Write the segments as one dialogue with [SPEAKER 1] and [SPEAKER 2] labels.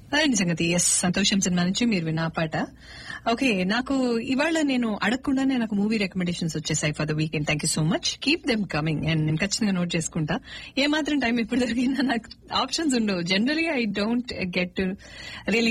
[SPEAKER 1] అదండి సంగతి ఎస్ సంతోషం సినిమా నుంచి మీరు విన్న ఆ పాట ఓకే నాకు ఇవాళ నేను అడగకుండానే నాకు మూవీ రికమెండేషన్స్ వచ్చేసాయి for the weekend thank you so much keep them coming and నేను ఖచ్చితంగా నోట్ చేసుకుంటా ఏ మాత్రం టైం ఎప్పుడు దొరికినా నాకు ఆప్షన్స్ ఉండవు generally I don't get really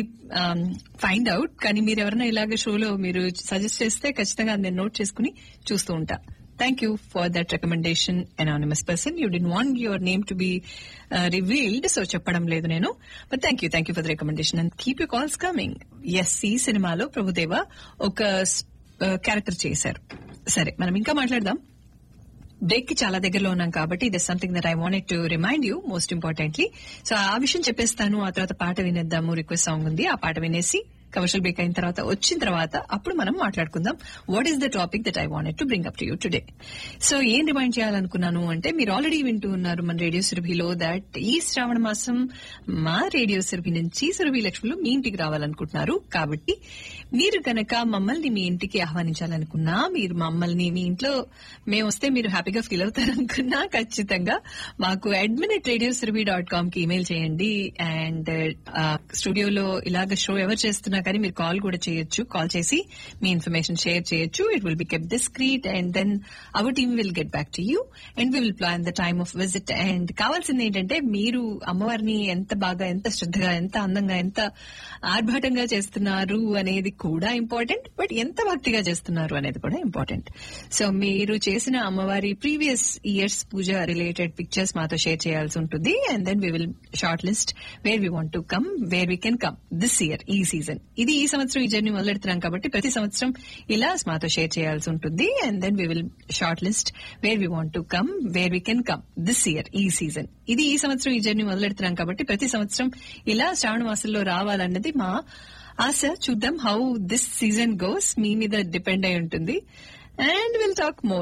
[SPEAKER 1] find out కానీ మీరు ఎవరైనా ఇలాగ షోలో మీరు సజెస్ట్ చేస్తే ఖచ్చితంగా నేను నోట్ చేసుకుని చూస్తూ ఉంటా thank you for that recommendation anonymous person you did want your name to be revealed so చెప్పడం లేదు నేను but thank you thank you for the recommendation and keep you calls coming yes ఈ సినిమాలో ప్రభుదేవ ఒక character చేశారు సరే మనం ఇంకా మాట్లాడదాం బ్రేక్ కి చాలా దగ్గరలో ఉన్నాం కాబట్టి ఇది something that I wanted to remind you most importantly so ఆ విషయం చెప్పేస్తాను ఆ తర్వాత పాట వినేద్దాము రిక్వెస్ట్ సాంగ్ ఉంది ఆ పాట వినేసి కమర్షియల్ బ్రేక్ అయిన తర్వాత వచ్చిన తర్వాత అప్పుడు మనం మాట్లాడుకుందాం what is the topic that I wanted to bring up to you today so ఏం రిమైండ్ చేయాలనుకున్నాను అంటే మీరు ఆల్రెడీ వింటూ ఉన్నారు మన రేడియో సురభిలో దట్ ఈ శ్రావణ మాసం మా రేడియో సురభి నుంచి సురభి లక్ష్మిలో మీ ఇంటికి రావాలనుకుంటున్నారు కాబట్టి మీరు కనుక మమ్మల్ని మీ ఇంటికి ఆహ్వానించాలనుకున్నా మీరు మమ్మల్ని మీ ఇంట్లో మేము వస్తే మీరు హ్యాపీగా ఫీల్ అవుతారనుకున్నా ఖచ్చితంగా మాకు admin at radio Surabhi dot com కి ఇమెయిల్ చేయండి అండ్ స్టూడియోలో ఇలాగ షో ఎవరు చేస్తున్నా కానీ మీరు కాల్ కూడా చేయొచ్చు కాల్ చేసి మీ ఇన్ఫర్మేషన్ షేర్ చేయొచ్చు it will be kept discreet and then our team will get back to you and we will plan the time of visit and కావాల్సింది ఏంటంటే మీరు అమ్మవారిని ఎంత బాగా ఎంత శ్రద్ధగా ఎంత అందంగా ఎంత ఆర్భాటంగా చేస్తున్నారు అనేది కూడా ఇంపార్టెంట్ బట్ ఎంత భక్తిగా చేస్తున్నారు అనేది కూడా ఇంపార్టెంట్ సో మీరు చేసిన అమ్మవారి previous years puja related pictures మాతో షేర్ చేయాల్సి ఉంటుంది and then we will short list where we want to come where we can come this year ఈ సీజన్ ఇది ఈ సంవత్సరం ఈ జర్నీ మొదలెడుతున్నాం కాబట్టి ప్రతి సంవత్సరం ఇలా మాతో షేర్ చేయాల్సి ఉంటుంది and then we will short list where we want to come where we can come this year ఈ సీజన్ ఇది ఈ సంవత్సరం ఈ జర్నీ మొదలెడుతున్నాం కాబట్టి ప్రతి సంవత్సరం ఇలా శ్రావణ మాసంలో రావాలన్నది మా ఆశ చూద్దాం హౌ దిస్ సీజన్ గోస్ మీ మీద డిపెండ్ అయి ఉంటుంది And we'll talk more.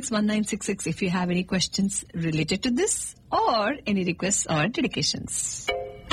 [SPEAKER 1] 972-636-1966 if you have any questions related to this or any requests or dedications.